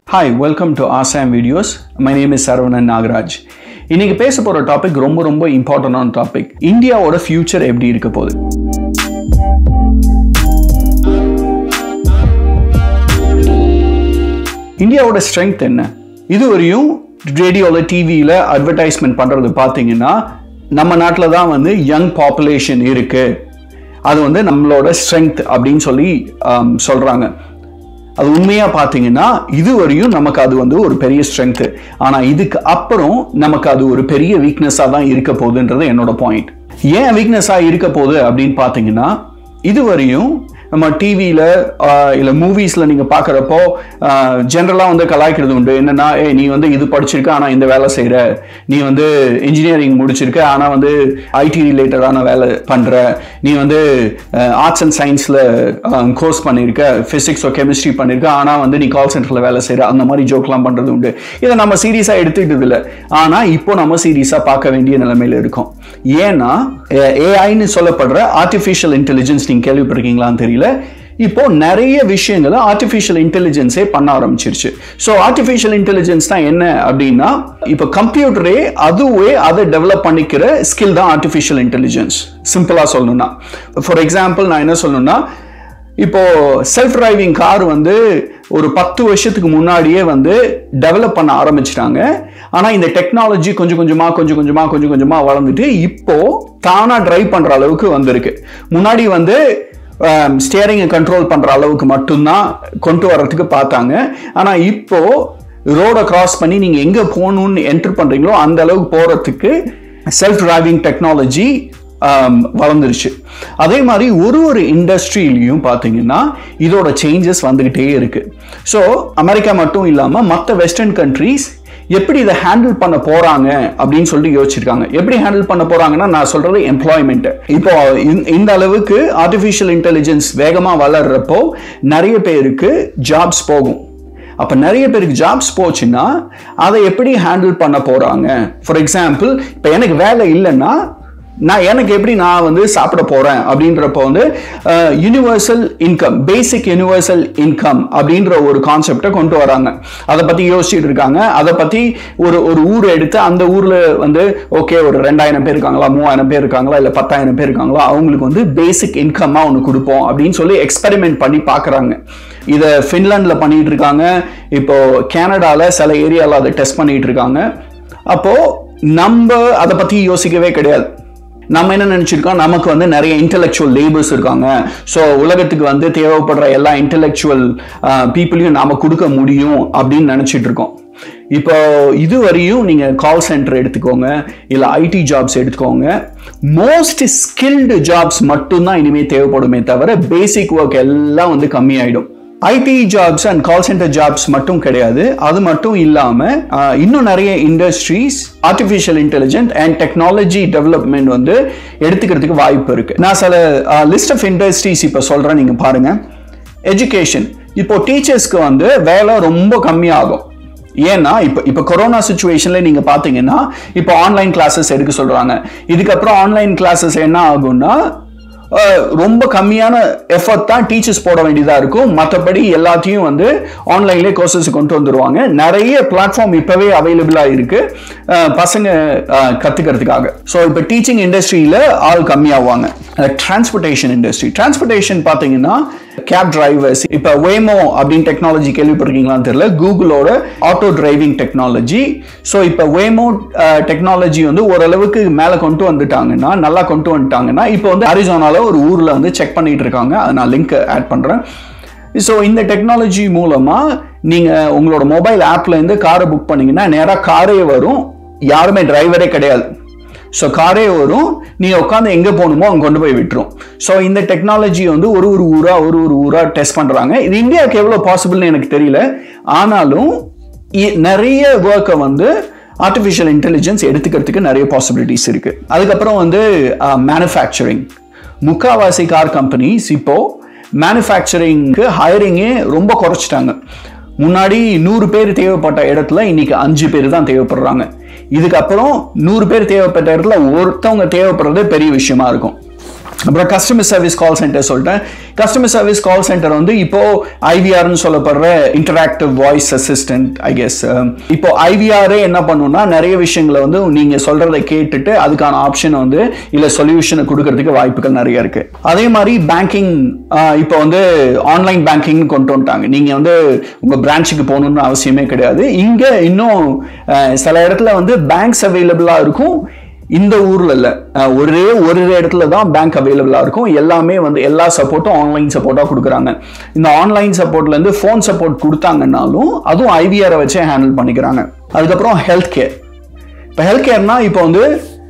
Hi welcome to Assam videos my name is Saravanan Nagaraj இன்னைக்கு பேச போகிற டாபிக் ரொம்ப ரொம்ப இம்பார்ட்டண்டான டாபிக் இந்தியாவோட ஃபியூச்சர் எப்படி இருக்க போகுது இந்தியாவோட ஸ்ட்ரென்த் என்ன இதுவரையும் ரேடியோவில் டிவியில் அட்வர்டைஸ்மெண்ட் பண்ணுறது பார்த்தீங்கன்னா நம்ம நாட்டில் தான் வந்து யங் பாப்புலேஷன் இருக்குது அது வந்து நம்மளோட ஸ்ட்ரென்த் அப்படின்னு சொல்லி சொல்கிறாங்க அது உண்மையாக பார்த்தீங்கன்னா இதுவரையும் நமக்கு அது வந்து ஒரு பெரிய ஸ்ட்ரென்த்து ஆனால் இதுக்கு அப்புறம் நமக்கு அது ஒரு பெரிய வீக்னஸாக தான் இருக்க போகுதுன்றது என்னோட பாயிண்ட் ஏன் வீக்னஸாக இருக்க போகுது அப்படின்னு பார்த்தீங்கன்னா இதுவரையும் நம்ம டிவியில் இல்லை மூவிஸில் நீங்கள் பார்க்குறப்போ ஜென்ரலாக வந்து கலாய்க்கிறது உண்டு என்னென்னா ஏ நீ வந்து இது படிச்சிருக்க ஆனால் இந்த வேலை செய்கிற நீ வந்து இன்ஜினியரிங் முடிச்சிருக்க ஆனால் வந்து ஐடி ரிலேட்டடான வேலை பண்ணுற நீ வந்து ஆர்ட்ஸ் அண்ட் சயின்ஸில் கோர்ஸ் பண்ணியிருக்க ஃபிசிக்ஸோ கெமிஸ்ட்ரி பண்ணியிருக்க ஆனால் வந்து நீ கால் சென்டரில் வேலை செய்கிற அந்த மாதிரி ஜோக்லாம் பண்ணுறது உண்டு இதை நம்ம சீரியஸாக எடுத்துக்கிட்டது இல்லை ஆனால் இப்போ நம்ம சீரியஸாக பார்க்க வேண்டிய நிலைமையில் இருக்கோம் ஏன்னா ஏஐன்னு சொல்லப்படுற ஆர்டிஃபிஷியல் இன்டெலிஜென்ஸ் நீங்கள் கேள்விப்பட்டிருக்கீங்களான்னு தெரியல இப்போ நிறைய விஷயங்களை ஆர்டிஃபிஷியல் இன்டெலிஜென்ஸே பண்ண ஆரம்பிச்சிருச்சு ஸோ ஆர்டிஃபிஷியல் இன்டெலிஜென்ஸ் தான் என்ன அப்படின்னா இப்போ கம்ப்யூட்டரே அதுவே அதை டெவலப் பண்ணிக்கிற ஸ்கில் தான் ஆர்டிஃபிஷியல் இன்டெலிஜென்ஸ் சிம்பிளாக சொல்லணும்னா ஃபார் எக்ஸாம்பிள் நான் என்ன சொல்லணும்னா இப்போ செல்ஃப் டிரைவிங் கார் வந்து ஒரு பத்து வருஷத்துக்கு முன்னாடியே வந்து டெவலப் பண்ண ஆரம்பிச்சிட்டாங்க ஆனால் இந்த டெக்னாலஜி கொஞ்சம் கொஞ்சமாக கொஞ்சம் கொஞ்சமாக கொஞ்சம் கொஞ்சமாக வளர்ந்துட்டு இப்போ தானாக டிரைவ் பண்ணுற அளவுக்கு வந்திருக்கு முன்னாடி வந்து ஸ்டியரிங்கை கண்ட்ரோல் பண்ணுற அளவுக்கு மட்டும்தான் கொண்டு வர்றதுக்கு பார்த்தாங்க ஆனால் இப்போ ரோடை கிராஸ் பண்ணி நீங்கள் எங்கே போகணுன்னு என்டர் பண்ணுறீங்களோ அந்த அளவுக்கு போகிறதுக்கு செல்ஃப் டிரைவிங் டெக்னாலஜி வளர்ந்துருச்சு அதே மாதிரி ஒரு ஒரு இண்டஸ்ட்ரியிலையும் பார்த்தீங்கன்னா இதோட சேஞ்சஸ் வந்துக்கிட்டே இருக்கு ஸோ அமெரிக்கா மட்டும் இல்லாமல் மற்ற வெஸ்டர்ன் கண்ட்ரீஸ் எப்படி இதை ஹேண்டில் பண்ண போறாங்க அப்படின்னு சொல்லிட்டு யோசிச்சிருக்காங்க எப்படி ஹேண்டில் பண்ண போறாங்கன்னா நான் சொல்றது எம்ப்ளாய்மெண்ட் இப்போ இந்த அளவுக்கு ஆர்டிஃபிஷியல் இன்டெலிஜென்ஸ் வேகமாக வளர்றப்போ நிறைய பேருக்கு ஜாப்ஸ் போகும் அப்போ நிறைய பேருக்கு ஜாப்ஸ் போச்சுன்னா அதை எப்படி ஹேண்டில் பண்ண போகிறாங்க ஃபார் எக்ஸாம்பிள் இப்போ எனக்கு வேலை இல்லைன்னா நான் எனக்கு எப்படி நான் வந்து சாப்பிட போகிறேன் அப்படின்றப்போ வந்து universal income basic universal income அப்படின்ற ஒரு கான்செப்டை கொண்டு வராங்க அதை பற்றி யோசிச்சுட்டு இருக்காங்க அதை பற்றி ஒரு ஒரு ஊர் எடுத்து அந்த ஊரில் வந்து ஓகே ஒரு ரெண்டாயிரம் பேர் இருக்காங்களா மூவாயிரம் பேர் இருக்காங்களா இல்லை பத்தாயிரம் பேர் இருக்காங்களா அவங்களுக்கு வந்து பேசிக் இன்கம்மாக ஒன்று கொடுப்போம் அப்படின்னு சொல்லி எக்ஸ்பெரிமெண்ட் பண்ணி பார்க்குறாங்க இதை ஃபின்லாண்டில் பண்ணிட்டு இருக்காங்க இப்போ கனடாவில் சில ஏரியாவில் அதை டெஸ்ட் பண்ணிட்டு இருக்காங்க அப்போது நம்ம அதை பற்றி யோசிக்கவே கிடையாது நம்ம என்ன நினச்சிருக்கோம் நமக்கு வந்து நிறைய இன்டெலெக்சுவல் லேபர்ஸ் இருக்காங்க ஸோ உலகத்துக்கு வந்து தேவைப்படுற எல்லா இன்டெலெக்சுவல் பீப்புளையும் நாம் கொடுக்க முடியும் அப்படின்னு நினச்சிட்டு இருக்கோம் இப்போ இதுவரையும் நீங்கள் கால் சென்டர் எடுத்துக்கோங்க இல்லை ஐடி ஜாப்ஸ் எடுத்துக்கோங்க மோஸ்ட் ஸ்கில்டு ஜாப்ஸ் மட்டும்தான் இனிமேல் தேவைப்படுமே தவிர பேசிக் ஒர்க் எல்லாம் வந்து கம்மியாயிடும் IT jobs and call centre jobs மட்டும் கிடையாது அது மட்டும் இல்லாமல் இன்னும் நிறைய industries artificial intelligent and technology development வந்து எடுத்துக்கிறதுக்கு வாய்ப்பு இருக்கு நான் சில லிஸ்ட் ஆஃப் இண்டஸ்ட்ரீஸ் இப்போ சொல்கிறேன் நீங்கள் பாருங்க எஜுகேஷன் இப்போ டீச்சர்ஸ்க்கு வந்து வேலை ரொம்ப கம்மியாகும் ஏன்னா இப்போ இப்போ கொரோனா சுச்சுவேஷனில் நீங்கள் பார்த்தீங்கன்னா இப்போ ஆன்லைன் கிளாஸஸ் எடுக்க சொல்கிறாங்க இதுக்கப்புறம் ஆன்லைன் கிளாஸஸ் என்ன ஆகும்னா ரொம்ப கம்மியான எஃபர்ட் தான் டீச்சர்ஸ் போட வேண்டியதாக இருக்கும் மற்றபடி எல்லாத்தையும் வந்து ஆன்லைன்லேயே கோர்சஸ் கொண்டு வந்துடுவாங்க நிறைய பிளாட்ஃபார்ம் இப்போவே அவைலபிளாக இருக்குது பசங்க கற்றுக்கிறதுக்காக ஸோ இப்போ டீச்சிங் இண்டஸ்ட்ரியில் ஆள் கம்மியாகுவாங்க டிரான்ஸ்போர்ட்டேஷன் இண்டஸ்ட்ரி டிரான்ஸ்போர்ட்டேஷன் பார்த்தீங்கன்னா கேப் டிரைவர்ஸ் இப்போ வேமோ அப்படின்னு டெக்னாலஜி கேள்விப்பட்டிருக்கீங்களான்னு தெரியல கூகுளோட ஆட்டோ டிரைவிங் டெக்னாலஜி ஸோ இப்போ வேமோ டெக்னாலஜி வந்து ஓரளவுக்கு மேலே கொண்டு வந்துட்டாங்கன்னா நல்லா கொண்டு வந்துட்டாங்கன்னா இப்போ வந்து அரிசோனால ஒரு ஊரில் வந்து செக் பண்ணிட்டு இருக்காங்க அதை நான் லிங்க் ஆட் பண்ணுறேன் ஸோ இந்த டெக்னாலஜி மூலமாக நீங்கள் உங்களோட மொபைல் ஆப்லேருந்து காரை புக் பண்ணிங்கன்னா நேராக காரே வரும் யாருமே டிரைவரே கிடையாது ஸோ காரே வரும் நீ உட்காந்து எங்கே போகணுமோ அங்கே கொண்டு போய் விட்டுரும் ஸோ இந்த டெக்னாலஜி வந்து ஒரு ஒரு ஊராக ஒரு ஒரு ஊராக டெஸ்ட் பண்ணுறாங்க இது இந்தியாவுக்கு எவ்வளோ பாசிபிள்னு எனக்கு தெரியல ஆனாலும் நிறைய ஒர்க்கை வந்து ஆர்டிஃபிஷியல் இன்டெலிஜென்ஸ் எடுத்துக்கிறதுக்கு நிறைய பாசிபிலிட்டிஸ் இருக்குது அதுக்கப்புறம் வந்து மேனுஃபேக்சரிங் முக்காவாசி கார் கம்பெனிஸ் இப்போது மேனுஃபேக்சரிங்க்கு ஹையரிங்கே ரொம்ப குறைச்சிட்டாங்க முன்னாடி நூறு பேர் தேவைப்பட்ட இடத்துல இன்னைக்கு அஞ்சு பேர் தான் தேவைப்படுறாங்க இதுக்கப்புறம் நூறு பேர் தேவைப்பட்ட இடத்துல ஒருத்தவங்க தேவைப்படுறது பெரிய விஷயமா இருக்கும் அப்புறம் கஸ்டமர் சர்வீஸ் கால் சென்டர் சொல்லிட்டேன் கஸ்டமர் சர்வீஸ் கால் சென்டர் வந்து இப்போ ஐவிஆர்னு சொல்லப்படுற interactive voice assistant I guess இப்போ ஐவிஆரே என்ன பண்ணுன்னா நிறைய விஷயங்களை வந்து நீங்க சொல்றதை கேட்டுட்டு அதுக்கான ஆப்ஷனை வந்து இல்ல சொல்யூஷனை கொடுக்கறதுக்கு வாய்ப்புகள் நிறைய இருக்கு அதே மாதிரி பேங்கிங் இப்போ வந்து ஆன்லைன் பேங்கிங் கொண்டு வந்துட்டாங்க நீங்க வந்து உங்க பிரான்ச்சுக்கு போகணும்னு அவசியமே கிடையாது இங்க இன்னும் அஹ், சில இடத்துல வந்து பேங்க்ஸ் அவைலபிளா இருக்கும் இந்த ஊர்ல இல்ல அஹ் ஒரே ஒரு இடத்துல தான் பேங்க் அவைலபிளா இருக்கும் எல்லாமே வந்து எல்லா சப்போர்ட்டும் ஆன்லைன் சப்போர்ட்டா கொடுக்குறாங்க இந்த ஆன்லைன் சப்போர்ட்ல இருந்து ஃபோன் சப்போர்ட் கொடுத்தாங்கன்னாலும் அதுவும் ஐவிஆரை வச்சே ஹேண்டில் பண்ணிக்கிறாங்க அதுக்கப்புறம் ஹெல்த் கேர் இப்போ ஹெல்த் கேர்னா இப்போ வந்து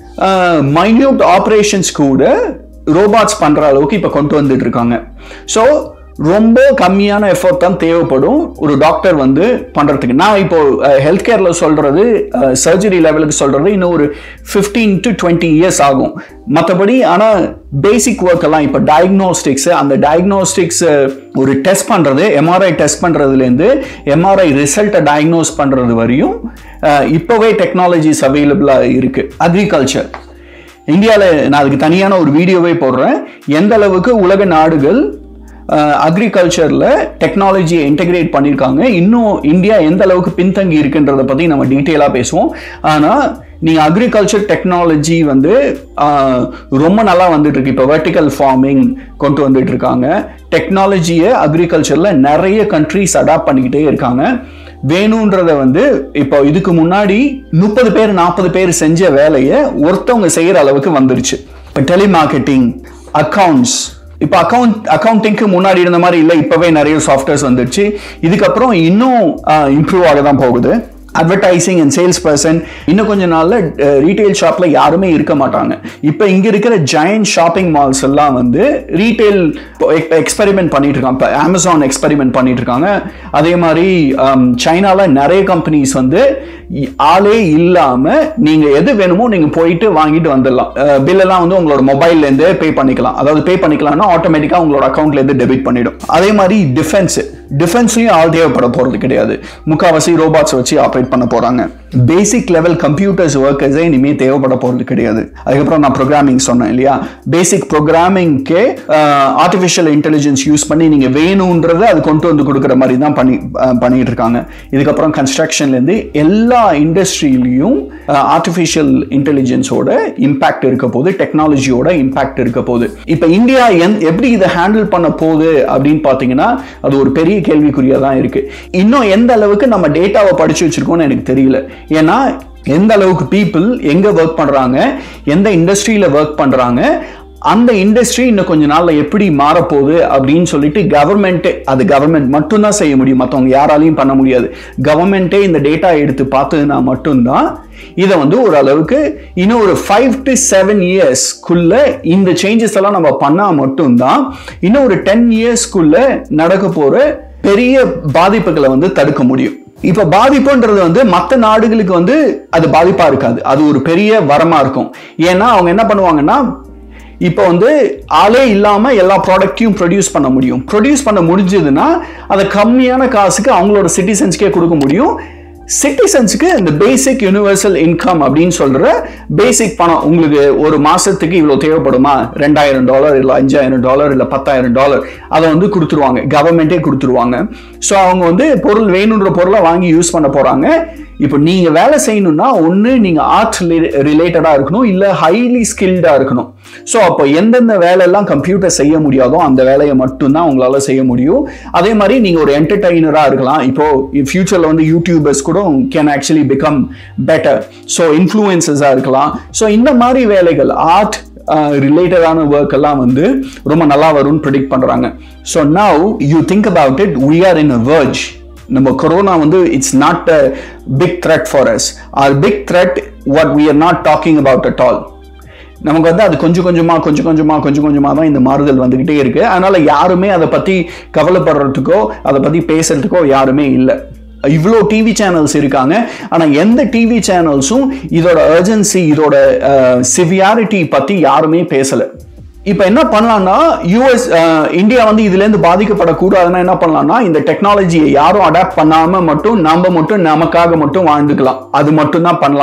மைன்யூட் ஆப்ரேஷன்ஸ் கூட ரோபாட்ஸ் பண்ற அளவுக்கு இப்போ கொண்டு வந்துட்டு இருக்காங்க ஸோ ரொம்ப கம்மியான எஃபர்ட் தான் தேவைப்படும் ஒரு டாக்டர் வந்து பண்றதுக்கு நான் இப்போ ஹெல்த் கேர்ல சொல்றது சர்ஜரி லெவலுக்கு சொல்றது இன்னும் ஒரு ஃபிஃப்டீன் டு டுவெண்ட்டி இயர்ஸ் ஆகும் மற்றபடி ஆனால் பேசிக் ஒர்க் எல்லாம் இப்போ டயக்னோஸ்டிக்ஸ் அந்த டயக்னோஸ்டிக்ஸ் ஒரு டெஸ்ட் பண்றது எம்ஆர்ஐ டெஸ்ட் பண்றதுலேருந்து எம்ஆர்ஐ ரிசல்ட்டை டயக்னோஸ் பண்றது வரையும் அஹ், இப்போவே டெக்னாலஜிஸ் அவைலபிளாக இருக்கு அக்ரிகல்ச்சர் இந்தியாவில் நான் அதுக்கு தனியான ஒரு வீடியோவே போடுறேன் எந்த அளவுக்கு உலக நாடுகள் அக்ரிகல்ச்சரில் டெக்னாலஜியை இன்டெகிரேட் பண்ணியிருக்காங்க இன்னும் இந்தியா எந்த அளவுக்கு பின்தங்கி இருக்குன்றதை பற்றி நம்ம டீட்டெயிலாக பேசுவோம் ஆனால் நீங்கள் அக்ரிகல்ச்சர் டெக்னாலஜி வந்து ஆஹ், ரொம்ப நல்லா வந்துட்டு இருக்கு இப்போ வெர்டிக்கல் ஃபார்மிங் கொண்டு வந்துட்டு இருக்காங்க டெக்னாலஜியை அக்ரிகல்ச்சரில் நிறைய கண்ட்ரிஸ் அடாப்ட் பண்ணிக்கிட்டே இருக்காங்க வேணுன்றத வந்து இப்போ இதுக்கு முன்னாடி முப்பது பேர் நாற்பது பேர் செஞ்ச வேலையை ஒருத்தவங்க செய்யற அளவுக்கு வந்துருச்சு இப்போ டெலிமார்க்கெட்டிங் அக்கவுண்ட்ஸ் இப்போ அக்கவுண்ட் அக்கவுண்டிங்க்கு முன்னாடி இருந்த மாதிரி இல்லை இப்போவே நிறைய சாஃப்ட்வேர்ஸ் வந்துருச்சு இதுக்கப்புறம் இன்னும் இம்ப்ரூவ் ஆக தான் போகுது அட்வர்டைசிங் அண்ட் சேல்ஸ் பர்சன் இன்னும் கொஞ்ச நாள்ல ரீட்டைல் ஷாப்ல யாருமே இருக்க மாட்டாங்க இப்போ இங்க இருக்கிற ஜெயண்ட் ஷாப்பிங் மால்ஸ் எல்லாம் வந்து ரீட்டைல் எக்ஸ்பெரிமெண்ட் பண்ணிட்டு இருக்காங்க இப்போ அமேசான் எக்ஸ்பெரிமெண்ட் பண்ணிட்டு இருக்காங்க அதே மாதிரி um, சைனால நிறைய கம்பெனிஸ் வந்து இ- ஆளே இல்லாம நீங்க எது வேணுமோ நீங்க போயிட்டு வாங்கிட்டு வந்துடலாம் பில் எல்லாம் வந்து உங்களோட மொபைல்ல இருந்தே பே பண்ணிக்கலாம் அதாவது பே பண்ணிக்கலாம்னா ஆட்டோமேட்டிக்கா உங்களோட அக்கௌண்ட்ல இருந்து டெபிட் பண்ணிடும் அதே மாதிரி டிஃபென்ஸ் டிஃபென்ஸ்லயும் ஆள் தேவைப்பட போறது கிடையாது முக்காவாசி ரோபாட்ஸ் வச்சு ஆப்ரேட் பண்ண போறாங்க பேசிக் லெவல் கம்ப்யூட்டர்ஸ் ஒர்க்கர்ஸே இனிமே தேவைப்பட போறது கிடையாது அதுக்கப்புறம் நான் ப்ரோக்ராமிங் சொன்னேன் இல்லையா பேசிக் ப்ரோக்ராமிங்க்கே ஆர்டிஃபிஷியல் இன்டெலிஜென்ஸ் யூஸ் பண்ணி நீங்க வேணுன்றதை அது கொண்டு வந்து கொடுக்குற மாதிரி தான் பண்ணி அஹ், பண்ணிட்டு இருக்காங்க இதுக்கப்புறம் கன்ஸ்ட்ரக்ஷன்ல இருந்து எல்லா இண்டஸ்ட்ரியிலையும் ஆர்டிஃபிஷியல் இன்டெலிஜென்ஸோட இம்பாக்ட் இருக்க போகுது டெக்னாலஜியோட இம்பாக்ட் இருக்க போகுது இப்போ இந்தியா எந் எப்படி இதை ஹேண்டில் பண்ண போகுது அப்படின்னு பார்த்தீங்கன்னா அது ஒரு பெரிய கேள்விக்குறியா தான் இருக்கு இன்னும் எந்த அளவுக்கு நம்ம டேட்டாவை படிச்சு வச்சிருக்கோம்னு எனக்கு தெரியல ஏன்னா எந்த அளவுக்கு பீப்புள் எங்க ஒர்க் பண்றாங்க எந்த இண்டஸ்ட்ரியில ஒர்க் பண்றாங்க அந்த இண்டஸ்ட்ரி இன்னும் கொஞ்ச நாள்ல எப்படி மாறப்போகுது அப்படின்னு சொல்லிட்டு கவர்மெண்ட்டே அது கவர்மெண்ட் மட்டும்தான் செய்ய முடியும் மற்றவங்க யாராலையும் பண்ண முடியாது கவர்மெண்ட்டே இந்த டேட்டா எடுத்து பார்த்ததுன்னா மட்டும்தான் இதை வந்து ஓரளவுக்கு இன்னும் ஒரு ஃபைவ் டு செவன் இயர்ஸ்க்குள்ள இந்த சேஞ்சஸ் எல்லாம் நம்ம பண்ணா மட்டும்தான் இன்னும் ஒரு டென் இயர்ஸ்க்குள்ள நடக்க போற பெரிய பாதிப்புகளை வந்து தடுக்க முடியும் இப்ப பாதிப்புன்றது வந்து மற்ற நாடுகளுக்கு வந்து அது பாதிப்பா இருக்காது அது ஒரு பெரிய வரமா இருக்கும் ஏன்னா அவங்க என்ன பண்ணுவாங்கன்னா இப்போ வந்து ஆளே இல்லாம எல்லா ப்ராடக்ட்டையும் ப்ரொடியூஸ் பண்ண முடியும் ப்ரொடியூஸ் பண்ண முடிஞ்சதுன்னா அதை கம்மியான காசுக்கு அவங்களோட சிட்டிசன்ஸ்க்கே கொடுக்க முடியும் சிட்டிசன்ஸுக்கு இந்த பேசிக் யூனிவர்சல் இன்கம் அப்படின்னு சொல்ற பேசிக் பணம் உங்களுக்கு ஒரு மாசத்துக்கு இவ்வளவு தேவைப்படுமா ரெண்டாயிரம் டாலர் இல்ல அஞ்சாயிரம் டாலர் இல்ல பத்தாயிரம் டாலர் அதை வந்து கொடுத்துருவாங்க கவர்மெண்டே கொடுத்துருவாங்க ஸோ அவங்க வந்து பொருள் வேணுன்ற பொருளை வாங்கி யூஸ் பண்ண போறாங்க இப்போ நீங்க வேலை செய்யணும்னா ஒன்று நீங்க ஆர்ட் ரிலேட்டடா இருக்கணும் இல்ல ஹைலி ஸ்கில்டா இருக்கணும் ஸோ அப்போ எந்தெந்த வேலையெல்லாம் கம்ப்யூட்டர் செய்ய முடியாதோ அந்த வேலையை மட்டும்தான் உங்களால செய்ய முடியும் அதே மாதிரி நீங்க ஒரு என்டர்டைனரா இருக்கலாம் இப்போ ஃபியூச்சர்ல வந்து யூடியூபர்ஸ் கூட can actually become better so இன்ஃப்ளூயன்சஸாக இருக்கலாம் ஸோ இந்த மாதிரி வேலைகள் ஆர்ட் ரிலேட்டடான ஒர்க் எல்லாம் வந்து ரொம்ப நல்லா வரும்னு ப்ரிடிக்ட் பண்றாங்க so now you think about it we are in a verge நம்ம கொரோனா வந்து it's not a big threat for us are big threat what we are not talking about at all நமக்கு வந்து அது கொஞ்சம் கொஞ்சமா கொஞ்சம் கொஞ்சமா கொஞ்சம் கொஞ்சமா தான் இந்த மாறுதல் வந்துகிட்டே இருக்கு அதனால யாருமே அதை பத்தி கவலைப்படுறதுக்கோ அதை பத்தி பேசுறதுக்கோ யாருமே இல்லை இவ்வளோ டிவி சேனல்ஸ் இருக்காங்க ஆனால் எந்த டிவி சேனல்ஸும் இதோட அர்ஜென்சி இதோட சிவியாரிட்டி பற்றி யாருமே பேசலை இப்போ என்ன பண்ணலாம்னா யூஎஸ் இந்தியா வந்து இதுலேருந்து பாதிக்கப்படக்கூடாதுன்னா என்ன பண்ணலாம்னா இந்த டெக்னாலஜியை யாரும் அடாப்ட் பண்ணாமல் மட்டும் நம்ம மட்டும் நமக்காக மட்டும் வாழ்ந்துக்கலாம் அது மட்டும் தான் பண்ணலாம்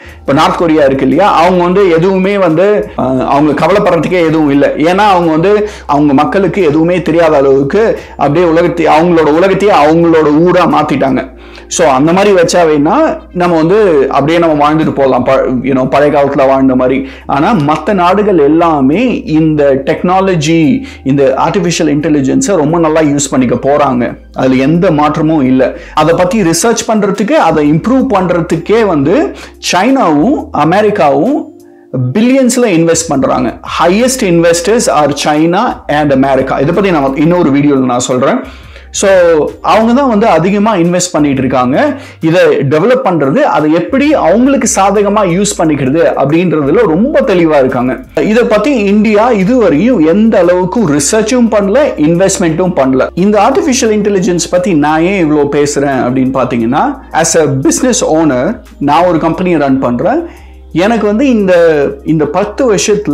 இப்போ நார்த் கொரியா இருக்கு இல்லையா அவங்க வந்து எதுவுமே வந்து அஹ், அவங்க கவலைப்படுறதுக்கே எதுவும் இல்லை ஏன்னா அவங்க வந்து அவங்க மக்களுக்கு எதுவுமே தெரியாத அளவுக்கு அப்படியே உலகத்தை அவங்களோட உலகத்தையே அவங்களோட ஊரா மாத்திட்டாங்க ஸோ அந்த மாதிரி வச்சா வேணா நம்ம வந்து அப்படியே நம்ம வாழ்ந்துட்டு போகலாம் யூனோ பழைய காலத்தில் வாழ்ந்த மாதிரி ஆனால் மற்ற நாடுகள் எல்லாமே இந்த டெக்னாலஜி இந்த ஆர்டிஃபிஷியல் இன்டெலிஜென்ஸை ரொம்ப நல்லா யூஸ் பண்ணிக்க போகிறாங்க அதில் எந்த மாற்றமும் இல்லை அதை பற்றி ரிசர்ச் பண்ணுறதுக்கு அதை இம்ப்ரூவ் பண்ணுறதுக்கே வந்து சைனாவும் அமெரிக்காவும் பில்லியன்ஸ்ல இன்வெஸ்ட் பண்றாங்க highest investors are China and America இதை பத்தி நான் இன்னொரு வீடியோவில் நான் சொல்றேன் ஸோ அவங்க தான் வந்து அதிகமாக இன்வெஸ்ட் பண்ணிட்டு இருக்காங்க இதை டெவலப் பண்றது அதை எப்படி அவங்களுக்கு சாதகமாக யூஸ் பண்ணிக்கிறது அப்படின்றதுல ரொம்ப தெளிவாக இருக்காங்க இதை பத்தி இந்தியா இதுவரையும் எந்த அளவுக்கு ரிசர்ச்சும் பண்ணல இன்வெஸ்ட்மெண்ட்டும் பண்ணல இந்த ஆர்டிஃபிஷியல் இன்டெலிஜென்ஸ் பத்தி நான் ஏன் இவ்வளோ பேசுறேன் அப்படின்னு பார்த்தீங்கன்னா ஆஸ் அ பிஸ்னஸ் ஓனர் நான் ஒரு கம்பெனியை ரன் பண்றேன் எனக்கு வந்து இந்த இந்த பத்து வருஷத்துல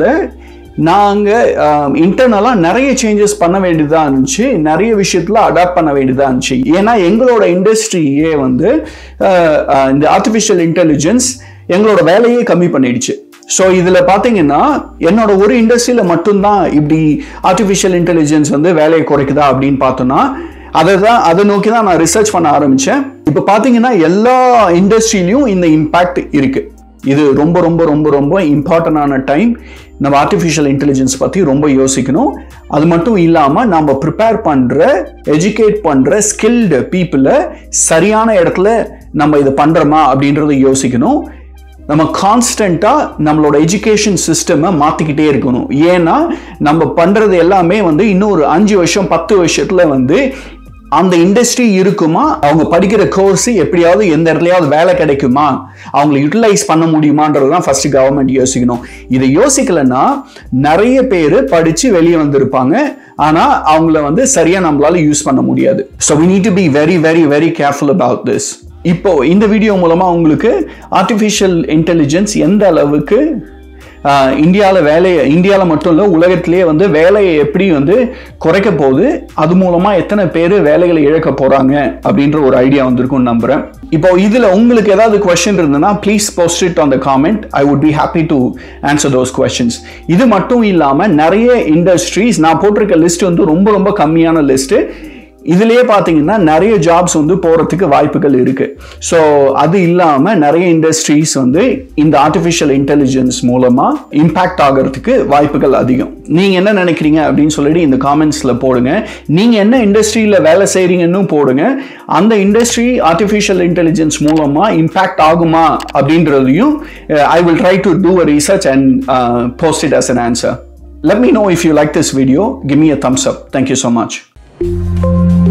நாங்கள் இன்டர்னலாக நிறைய சேஞ்சஸ் பண்ண வேண்டியதாக இருந்துச்சு நிறைய விஷயத்தில் அடாப்ட் பண்ண வேண்டியதாக இருந்துச்சு ஏன்னா எங்களோட இண்டஸ்ட்ரியே வந்து அஹ், அஹ், இந்த ஆர்டிஃபிஷியல் இன்டெலிஜென்ஸ் எங்களோட வேலையே கம்மி பண்ணிடுச்சு ஸோ இதில் பார்த்தீங்கன்னா என்னோட ஒரு இண்டஸ்ட்ரியில் மட்டும்தான் இப்படி ஆர்டிஃபிஷியல் இன்டெலிஜென்ஸ் வந்து வேலையை குறைக்குதா அப்படின்னு பார்த்தோன்னா அதை தான் அதை நோக்கி தான் நான் ரிசர்ச் பண்ண ஆரம்பித்தேன் இப்போ பார்த்தீங்கன்னா எல்லா இண்டஸ்ட்ரியிலையும் இந்த இம்பேக்ட் இருக்கு இது ரொம்ப ரொம்ப ரொம்ப ரொம்ப இம்பார்ட்டண்டான டைம் நம்ம ஆர்டிஃபிஷியல் இன்டெலிஜென்ஸ் பற்றி ரொம்ப யோசிக்கணும் அது மட்டும் இல்லாமல் நம்ம ப்ரிப்பேர் பண்ணுற எஜுகேட் பண்ணுற ஸ்கில்டு பீப்புளை சரியான இடத்துல நம்ம இது பண்ணுறோமா அப்படின்றத யோசிக்கணும் நம்ம கான்ஸ்டண்ட்டாக நம்மளோட எஜுகேஷன் சிஸ்டமை மாற்றிக்கிட்டே இருக்கணும் ஏன்னா நம்ம பண்ணுறது எல்லாமே வந்து இன்னும் ஒரு அஞ்சு வருஷம் பத்து வருஷத்தில் வந்து அந்த இண்டஸ்ட்ரி இருக்குமா அவங்க படிக்கிற கோர்ஸ் எப்படியாவது எந்த இடத்துலயாவது வேலை கிடைக்குமா அவங்களை யூட்டிலைஸ் பண்ண முடியுமான்றது தான் ஃபர்ஸ்ட் கவர்மெண்ட் யோசிக்கணும் இதை யோசிக்கலைன்னா நிறைய பேர் படித்து வெளியே வந்திருப்பாங்க ஆனால் அவங்கள வந்து சரியாக நம்மளால யூஸ் பண்ண முடியாது so we need to be very very very careful about this இப்போ இந்த வீடியோ மூலமா உங்களுக்கு ஆர்டிஃபிஷியல் இன்டெலிஜென்ஸ் எந்த அளவுக்கு இந்தியாவில் வேலையை இந்தியாவில் மட்டும் இல்லை உலகத்திலேயே வந்து வேலையை எப்படி வந்து குறைக்க போகுது அது மூலமாக எத்தனை பேர் வேலைகளை இழக்க போகிறாங்க அப்படின்ற ஒரு ஐடியா வந்திருக்கும்னு நம்புகிறேன் இப்போ இதில் உங்களுக்கு ஏதாவது கொஸ்டின் இருந்ததுன்னா please post it on the comment I would be happy to answer those questions இது மட்டும் இல்லாமல் நிறைய இண்டஸ்ட்ரீஸ் நான் போட்டிருக்க லிஸ்ட் வந்து ரொம்ப ரொம்ப கம்மியான லிஸ்ட்டு இதுலயே பார்த்தீங்கன்னா நிறைய ஜாப்ஸ் வந்து போறதுக்கு வாய்ப்புகள் இருக்கு ஸோ அது இல்லாம நிறைய இண்டஸ்ட்ரீஸ் வந்து இந்த ஆர்டிஃபிஷியல் இன்டெலிஜென்ஸ் மூலமா இம்பாக்ட் ஆகிறதுக்கு வாய்ப்புகள் அதிகம் நீங்க என்ன நினைக்கிறீங்க அப்படின்னு சொல்லிட்டு இந்த காமெண்ட்ஸ்ல போடுங்க நீங்க என்ன இண்டஸ்ட்ரியில வேலை செய்றீங்கன்னு போடுங்க அந்த இண்டஸ்ட்ரி ஆர்டிஃபிஷியல் இன்டெலிஜென்ஸ் மூலமா இம்பாக்ட் ஆகுமா அப்படின்றதையும் I will try to do a research and post it as an answer Let me know if you like this video. Give me a thumbs up. Thank you so much.